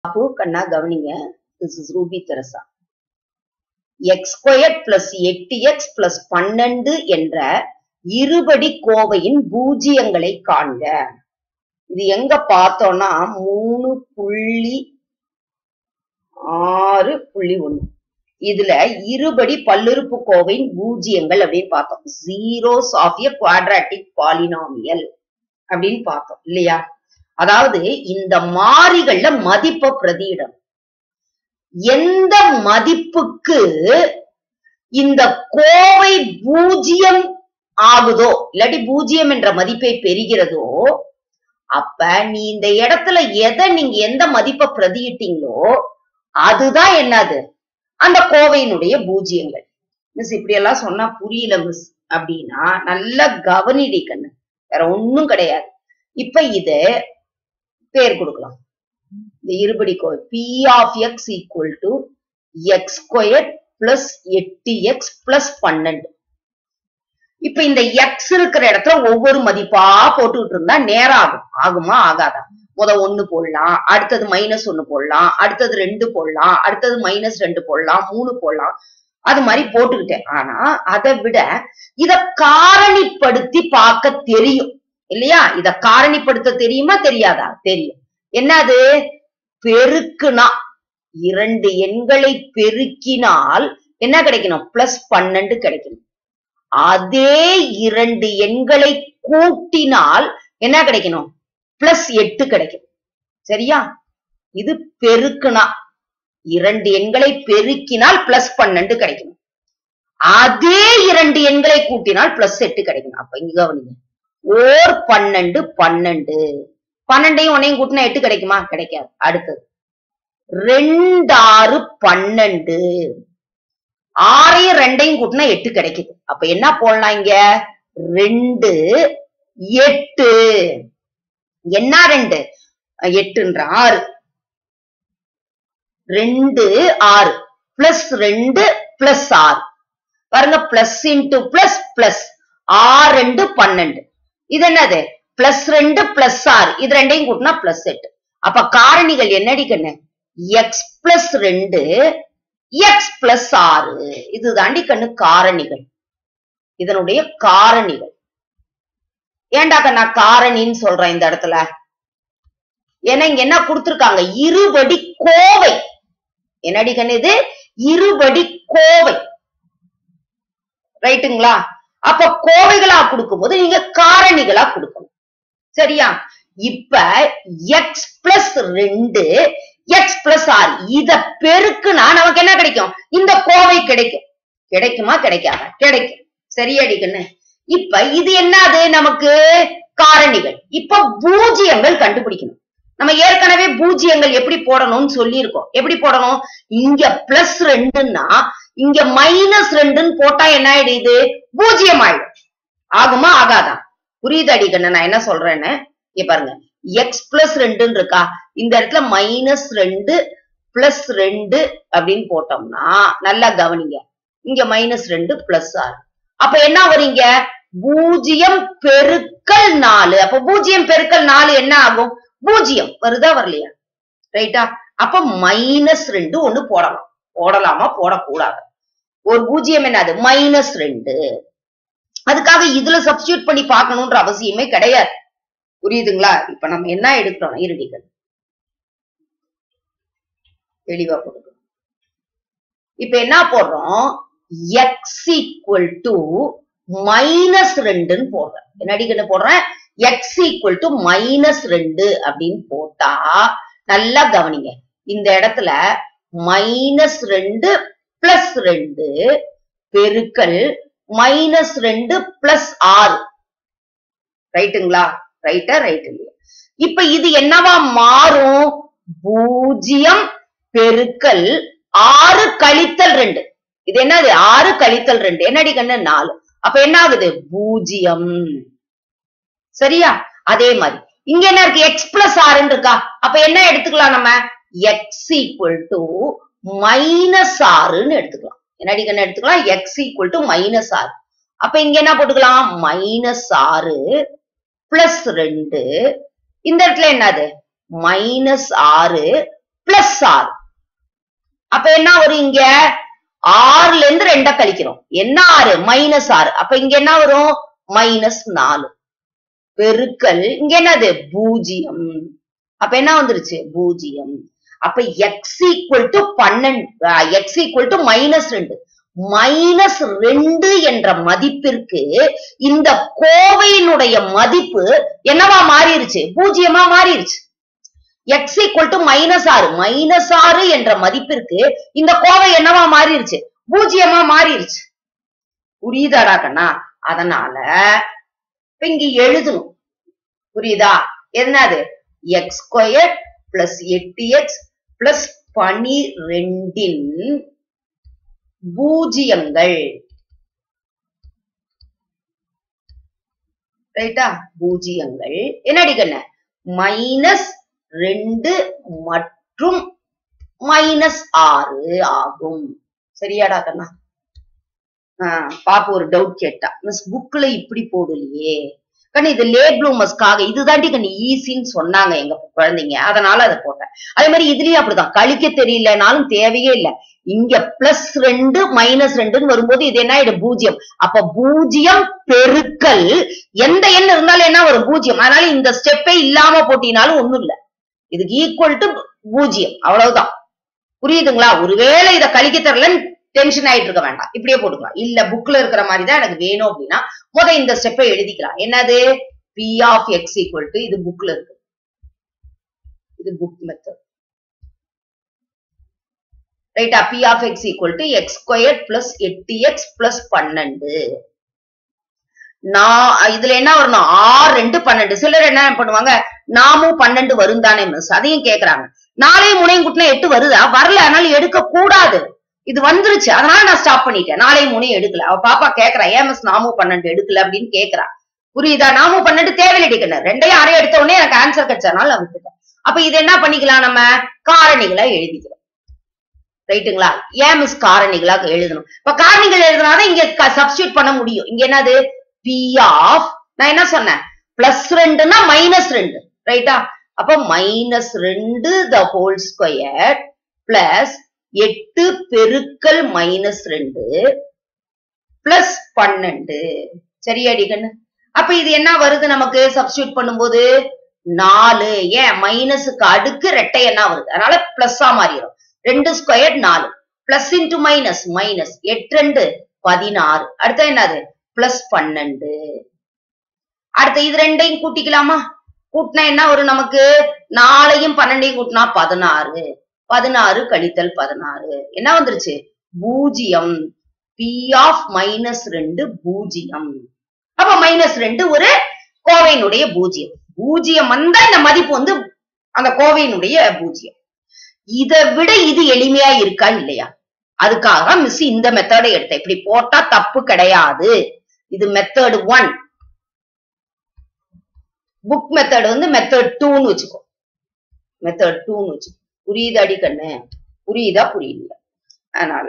பாப்பு கண்ணா கவனிங்க this is Ruby Theresa x square plus எட்டு எக்ஸ் பிளஸ் பன்னெண்டு என்ற இருபடி கோவையின் பூஜ்ஜியங்களை காண்க இது எங்க பார்த்தோம்னா மூணு புள்ளி ஆறு புள்ளி ஒண்ணு இதுல இருபடி பல்லுறுப்பு கோவையின் பூஜ்ஜியங்கள் அப்படின்னு பார்த்தோம் zeros of a quadratic polynomial அப்படின்னு பார்த்தோம் இல்லையா அதாவது இந்த மாறிகள்ல மதிப்பை பிரதியிடணும் எந்த மதிப்புக்கு இந்த கோவை பூஜ்ஜியம் ஆகுதோ இல்லாட்டி பூஜ்ஜியம் என்ற மதிப்பை பெறுகிறதோ அப்ப நீ இந்த இடத்துல எதை நீங்க எந்த மதிப்பை பிரதியிட்டீங்களோ அதுதான் என்னது அந்த கோவையினுடைய பூஜ்ஜியங்கள் மிஸ் இப்படி எல்லாம் சொன்னா புரியல மிஸ் அப்படின்னா நல்லா கவனிடி கண்ணு வேற ஒண்ணும் கிடையாது இப்ப இது பேர் கொடுக்கலாம் இந்த இருபடி கோவை p of x equal to x square plus எட்டு எக்ஸ் பிளஸ் பன்னெண்டு இப்ப இந்த எக்ஸ் இருக்கிற இடத்துல ஒவ்வொரு மதிப்பா போட்டுக்கிட்டு இருந்தா நேரம் ஆகும் ஆகுமா ஆகாதா முத ஒண்ணு போடலாம் அடுத்தது மைனஸ் ஒண்ணு போடலாம் அடுத்தது ரெண்டு போடலாம் அடுத்தது மைனஸ் ரெண்டு போடலாம் மூணு போடலாம் அது மாதிரி போட்டுக்கிட்டேன் ஆனா அதை விட இத காரணிப்படுத்தி பார்க்க தெரியும் இல்லையா இத காரணிப்படுத்த தெரியுமா தெரியாதா தெரியும் என்னது பெருக்குனா இரண்டு எண்களை பெருக்கினால் என்ன கிடைக்கணும் பிளஸ் பன்னெண்டு கிடைக்கணும் அதே இரண்டு எண்களை கூட்டினால் என்ன கிடைக்கணும் பிளஸ் எட்டு கிடைக்கும் சரியா இது பெருக்குனா இரண்டு எண்களை பெருக்கினால் பிளஸ் பன்னெண்டு கிடைக்கணும் அதே இரண்டு எண்களை கூட்டினால் பிளஸ் எட்டு கிடைக்கணும் அப்ப இங்க கவனிங்க ஓர் பன்னெண்டு பன்னெண்டு பன்னெண்டையும் ஒன்னையும் கூட்டினா எட்டு கிடைக்குமா கிடைக்காது அடுத்தது ரெண்டு ஆறு பன்னெண்டு ஆறையும் ரெண்டையும் கூட்டினா எட்டு கிடைக்குது அப்ப என்ன போடலாம் இங்க ரெண்டு எட்டு என்ன ரெண்டு எட்டுன்ற ஆறு ரெண்டு ஆறு பிளஸ் ரெண்டு பிளஸ் ஆறு பாருங்க பிளஸ் இன்டு பிளஸ் பிளஸ் ஆறு ரெண்டு பன்னெண்டு இது என்னது பிளஸ் ரெண்டு பிளஸ் ஆறு இது ரெண்டையும் கூட்டினா பிளஸ் எட்டு அப்ப காரணிகள் என்னடி கண்ணு எக்ஸ் பிளஸ் ரெண்டு எக்ஸ் பிளஸ் ஆறு இது தாண்டி கண்ணு காரணிகள் இதனுடைய காரணிகள் ஏன்டா கண்ணா காரணின்னு சொல்றேன் இந்த இடத்துல ஏன்னா இங்க என்ன கொடுத்திருக்காங்க இருபடி கோவை என்னடி கண்ணு இது இருபடி கோவை ரைட்டுங்களா அப்ப கோவைகளா கொடுக்கும்போது நீங்க காரணிகளா கொடுக்கணும் சரியா இப்ப எக்ஸ் பிளஸ் ரெண்டு எக்ஸ் பிளஸ் ஆறு இத பெருக்குனா நமக்கு என்ன கிடைக்கும் இந்த கோவை கிடைக்கும் கிடைக்குமா கிடைக்காதா கிடைக்கும் சரியாடி கண்ணு இப்ப இது என்னது நமக்கு காரணிகள் இப்ப பூஜ்ஜியங்கள் கண்டுபிடிக்கணும் நம்ம ஏற்கனவே பூஜ்ஜியங்கள் எப்படி போடணும்னு சொல்லியிருக்கோம் எப்படி போடணும் இங்க பிளஸ் ரெண்டுன்னா இங்க மைனஸ் ரெண்டுன்னு போட்டா என்ன ஆயிடுது பூஜ்ஜியம் ஆயிடும் ஆகுமா ஆகாதா புரியுது அடிக்கண்ண நான் என்ன சொல்றேன்னு இங்க பாருங்க எக்ஸ் பிளஸ் ரெண்டுன்னு இருக்கா இந்த இடத்துல மைனஸ் ரெண்டு பிளஸ் ரெண்டு அப்படின்னு போட்டோம்னா நல்லா கவனிங்க இங்க மைனஸ் ரெண்டு பிளஸ் ஆறு அப்ப என்ன வரீங்க பூஜ்ஜியம் பெருக்கல் நாலு அப்ப பூஜ்ஜியம் பெருக்கல் நாலு என்ன ஆகும் பூஜ்ஜியம் வருதா வரலையா ரைட்டா அப்ப மைனஸ் ரெண்டு ஒண்ணு போடலாம் போடலாமா போடக்கூடாது ஒரு பூஜ்ஜியம் என்னது மைனஸ் ரெண்டு அதுக்காக இதுல சப்ஸ்டியூட் பண்ணி பார்க்கணும்ன்ற அவசியமே கிடையாது புரியுதுங்களா இப்ப நம்ம என்ன எடுக்கிறோம் இருடிகள் தெளிவா கொடுக்கணும் இப்ப என்ன போடுறோம் எக்ஸ் ஈக்குவல் டு மைனஸ் ரெண்டுன்னு போடுறேன் என்னடிக்கன்னு போடுறேன் எக்ஸ் ஈக்குவல் டு மைனஸ் ரெண்டு அப்படின்னு போட்டா நல்லா கவனிங்க இந்த இடத்துல மைனஸ் ரெண்டு பிளஸ் ரெண்டு பெருக்கல் மைனஸ் ரெண்டு பிளஸ் ஆறு ரைட்டுங்களா ரைட்டா ரைட் இல்லையா இப்ப இது என்னவா மாறும் பூஜ்ஜியம் பெருக்கல் ஆறு கழித்தல் ரெண்டு இது என்னது ஆறு கழித்தல் ரெண்டு என்னடி கண்ணு நாலு அப்ப என்ன ஆகுது பூஜ்ஜியம் சரியா அதே மாதிரி இங்க என்ன இருக்கு எக்ஸ் பிளஸ் ஆறுன்னு இருக்கா அப்ப என்ன எடுத்துக்கலாம் நம்ம எக்ஸ் ஈக்குவல் டு மைனஸ் ஆறுன்னு எடுத்துக்கலாம் என்னடி கண்ணு எடுத்துக்கலாம் எக்ஸ் ஈக்குவல் டு மைனஸ் ஆறு அப்ப இங்க என்ன போட்டுக்கலாம் மைனஸ் ஆறு பிளஸ் ரெண்டு இந்த இடத்துல என்னது மைனஸ் ஆறு பிளஸ் ஆறு அப்ப என்ன வரும் இங்க ஆறுல இருந்து ரெண்ட கழிக்கிறோம் என்ன ஆறு மைனஸ் ஆறு அப்ப இங்க என்ன வரும் மைனஸ் நாலு பெருக்கல் இங்க என்னது பூஜ்ஜியம் அப்ப என்ன வந்துருச்சு பூஜ்ஜியம் அப்ப எக்ஸ் ஈக்குவல் டு பன்னெண்டு எக்ஸ் ஈக்குவல் டு மைனஸ் ரெண்டு மைனஸ் ரெண்டு என்ற மதிப்பிற்கு இந்த கோவையினுடைய மதிப்பு என்னவா மாறிடுச்சு பூஜ்ஜியமா மாறிடுச்சு எக்ஸ் ஈக்குவல் டு மைனஸ் ஆறு மைனஸ் ஆறு என்ற மதிப்பிற்கு இந்த கோவை என்னவா மாறிடுச்சு பூஜ்ஜியமா மாறிடுச்சு புரியுதாடா கண்ணா அதனால இப்ப இங்க எழுதணும் புரியுதா என்னது எக்ஸ் ஸ்கொயர் பிளஸ் எட்டு எக்ஸ் பிளஸ் பனிரெண்டின் பூஜ்ஜியங்கள் ரைட்டா பூஜ்ஜியங்கள் என்னடி கண்ண மைனஸ் ரெண்டு மற்றும் மைனஸ் ஆறு ஆகும் சரியாடா கண்ணா ஆஹ் பாப்பா ஒரு டவுட் கேட்டா மிஸ் புக்ல இப்படி போடலையே கண்ணு இது லேட் ப்ளூமர்ஸ்க்காக இதுதாண்டி கண்ணு ஈஸின்னு சொன்னாங்க எங்க குழந்தைங்க அதனால அதை போட்டேன் அதே மாதிரி இதுலயும் அப்படிதான் கழிக்க தெரியலனாலும் தேவையே இல்லை இங்க பிளஸ் ரெண்டு மைனஸ் ரெண்டுன்னு வரும்போது இது என்ன ஆயிடும் பூஜ்ஜியம் அப்ப பூஜ்ஜியம் பெருக்கல் எந்த எண் இருந்தாலும் என்ன வரும் பூஜ்ஜியம் அதனால இந்த ஸ்டெப்பே இல்லாம போட்டினாலும் ஒண்ணும் இல்ல இதுக்கு ஈக்குவல் டு பூஜ்ஜியம் அவ்வளவுதான் புரியுதுங்களா ஒருவேளை இதை கழிக்க தெரியலன்னு டென்ஷன் ஆயிட்டு இருக்க வேண்டாம் இப்படியே போட்டுக்கலாம் இல்ல புக்ல இருக்கிற மாதிரி தான் எனக்கு வேணும் அப்படின்னா முத இந்த ஸ்டெப்பை எழுதிக்கலாம் என்னது p of x equal to இது புக்ல இருக்கு இது புக் மெத்தட் ரைட்டா p of x equal to x square plus எட்டு எக்ஸ் பிளஸ் பன்னெண்டு நான் இதுல என்ன வரணும் ஆறு ரெண்டு பன்னெண்டு சிலர் என்ன பண்ணுவாங்க நாமும் பன்னெண்டு வரும் தானே மிஸ் அதையும் கேக்குறாங்க நாளையும் முனையும் கூட்டினா எட்டு வருதா வரல அதனால எடுக்க கூடாது இது வந்துருச்சு அதனால நான் ஸ்டாப் பண்ணிட்டேன் நாளையும் முனையும் எடுக்கல அவ பாப்பா கேக்குறா ஏன் மிஸ் நாமும் பன்னெண்டு எடுக்கல அப்படின்னு கேக்குறா புரியுதா நாமும் பன்னெண்டு தேவையில்லை ரெண்டையும் அரை எடுத்த உடனே எனக்கு ஆன்சர் கிடைச்சதுனால நான் விட்டுட்டேன் அப்ப இது என்ன பண்ணிக்கலாம் நம்ம காரணிகளா எழுதிக்கிறோம் ரைட்டுங்களா ஏன் மிஸ் காரணிகளா எழுதணும் இப்ப காரணிகள் எழுதுனாதான் இங்க சப்ஸ்டியூட் பண்ண முடியும் இங்க என்னது பி ஆஃப் நான் என்ன சொன்னேன் பிளஸ் ரெண்டுன்னா மைனஸ் ரெண்டு ரைட்டா அப்ப மைனஸ் ரெண்டு த ஹோல் ஸ்கொயர் பிளஸ் எட்டு பெருக்கல் மைனஸ் ரெண்டு பிளஸ் பன்னெண்டு சரியாடி கண்ணு அப்ப இது என்ன வருது நமக்கு சப்ஸ்டியூட் பண்ணும்போது நாலு ஏன் மைனஸுக்கு அடுக்கு ரெட்டை என்ன வருது அதனால பிளஸ்ஸா மாறிடும் ரெண்டு ஸ்கொயர் நாலு பிளஸ் இன்டு மைனஸ் மைனஸ் எட்டு ரெண்டு பதினாறு அடுத்த என்னது பிளஸ் பன்னெண்டு அடுத்த இது ரெண்டையும் கூட்டிக்கலாமா கூட்டினா என்ன வரும் நமக்கு நாலையும் பன்னெண்டையும் கூட்டினா பதினாறு பதினாறு கழித்தல் பதினாறு என்ன வந்துருச்சு பூஜ்ஜியம் பி ஆஃப் மைனஸ் ரெண்டு பூஜ்ஜியம் அப்ப மைனஸ் ரெண்டு ஒரு கோவையினுடைய பூஜ்ஜியம் பூஜ்ஜியம் வந்தா இந்த மதிப்பு வந்து அந்த கோவையினுடைய பூஜ்ஜியம் இதை விட இது எளிமையா இருக்கா இல்லையா அதுக்காக மிஸ் இந்த மெத்தடை எடுத்தேன் இப்படி போட்டா தப்பு கிடையாது இது மெத்தட் ஒன் புக் மெத்தட் வந்து மெத்தட் டூன்னு வச்சுக்கோ மெத்தட் டூன்னு வச்சுக்கோ புரியுது அடி கண்ணு புரியுதா புரியல அதனால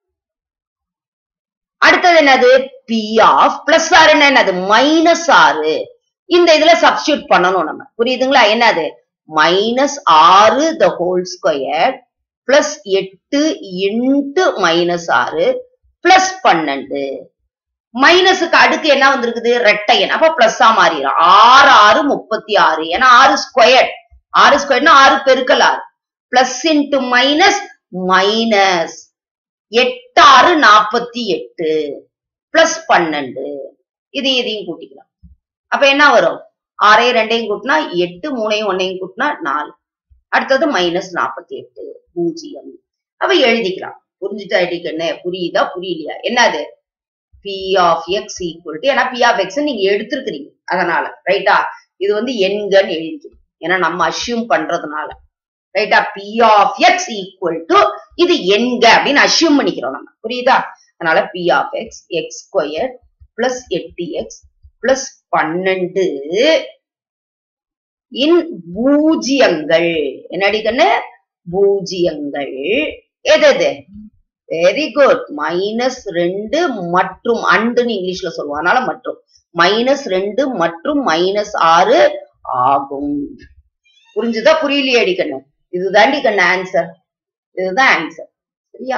அடுத்தது என்னது பி ஆஃப் பிளஸ் ஆறு என்னது மைனஸ் ஆறு இந்த இதுல சப்ஸ்டியூட் பண்ணணும் நம்ம புரியுதுங்களா என்னது மைனஸ் ஆறு த ஹோல் ஸ்கொயர் பிளஸ் எட்டு இன்ட்டு மைனஸ் ஆறு பிளஸ் பன்னெண்டு மைனஸுக்கு அடுக்கு என்ன வந்திருக்குது ரெட்டையன் அப்ப பிளஸ்ஸா மாறிடும் ஆறு ஆறு முப்பத்தி ஆறு ஏன்னா ஆறு ஸ்கொயர் ஆறு ஸ்கொயர்னா ஆறு பெருக்கல் ஆறு பிளஸ் இன்ட்டு மைனஸ் மைனஸ் எட்டு ஆறு நாற்பத்தி எட்டு பிளஸ் பன்னெண்டு இது இதையும் கூட்டிக்கலாம் அப்ப என்ன வரும் ஆறையும் ரெண்டையும் கூட்டினா எட்டு மூணையும் ஒன்னையும் கூட்டினா நாலு அடுத்தது மைனஸ் நாற்பத்தி எட்டு பூஜ்ஜியம் அப்ப எழுதிக்கலாம் புரிஞ்சுட்டா எழுதிக்கண்ணே புரியுதா புரியலையா என்னது p of x equal to ஏன்னா பி ஆஃப் எக்ஸ் நீங்க எடுத்திருக்கிறீங்க அதனால ரைட்டா இது வந்து எண்கன்னு எழுதிக்கணும் ஏன்னா நம்ம அஷ்யூம் பண்றதுனால ரைட்டா p of x equal to இது எண்க அப்படின்னு அஷ்யூம் பண்ணிக்கிறோம் நம்ம புரியுதா அதனால p of x x square plus எட்டு எக்ஸ் பிளஸ் பன்னெண்டு இன் பூஜ்ஜியங்கள் என்னடி கண்ணு பூஜ்ஜியங்கள் எது எது வெரி குட் மைனஸ் ரெண்டு மற்றும் அண்டுன்னு இங்கிலீஷ்ல சொல்லுவோம் அதனால மற்றும் மைனஸ் ரெண்டு மற்றும் மைனஸ் ஆறு ஆகும் புரிஞ்சுதா புரியலையே அடிக்கணும் இதுதாண்டி கண்ண ஆன்சர் இதுதான் ஆன்சர் சரியா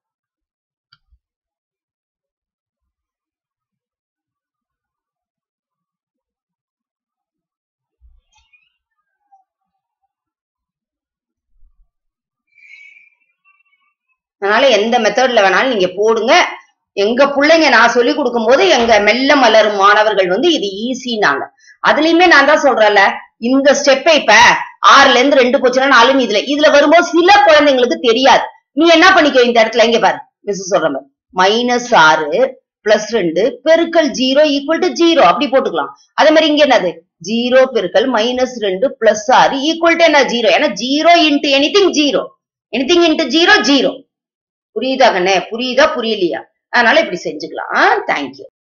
அதனால எந்த மெத்தட்ல வேணாலும் நீங்க போடுங்க எங்க பிள்ளைங்க நான் சொல்லி கொடுக்கும் போது எங்க மெல்ல மலரும் மாணவர்கள் வந்து இது ஈஸினாங்க அதுலயுமே நான் தான் சொல்றேன்ல இந்த ஸ்டெப்பை இப்ப ஆறுல இருந்து ரெண்டு போச்சுன்னா நாலுன்னு இதுல இதுல வரும்போது சில குழந்தைங்களுக்கு தெரியாது நீ என்ன பண்ணிக்கோ இந்த இடத்துல இங்க பாரு மிஸ் சொல்ற மாதிரி மைனஸ் ஆறு பிளஸ் ரெண்டு பெருக்கல் ஜீரோ ஈக்குவல் டு ஜீரோ அப்படி போட்டுக்கலாம் அதே மாதிரி இங்க என்னது ஜீரோ பெருக்கல் மைனஸ் ரெண்டு பிளஸ் ஆறு ஈக்குவல் டு என்ன ஜீரோ ஏன்னா zero into anything zero anything into zero zero புரியுதா கண்ணே புரியுதா புரியலையா அதனால இப்படி செஞ்சுக்கலாம் தேங்க்யூ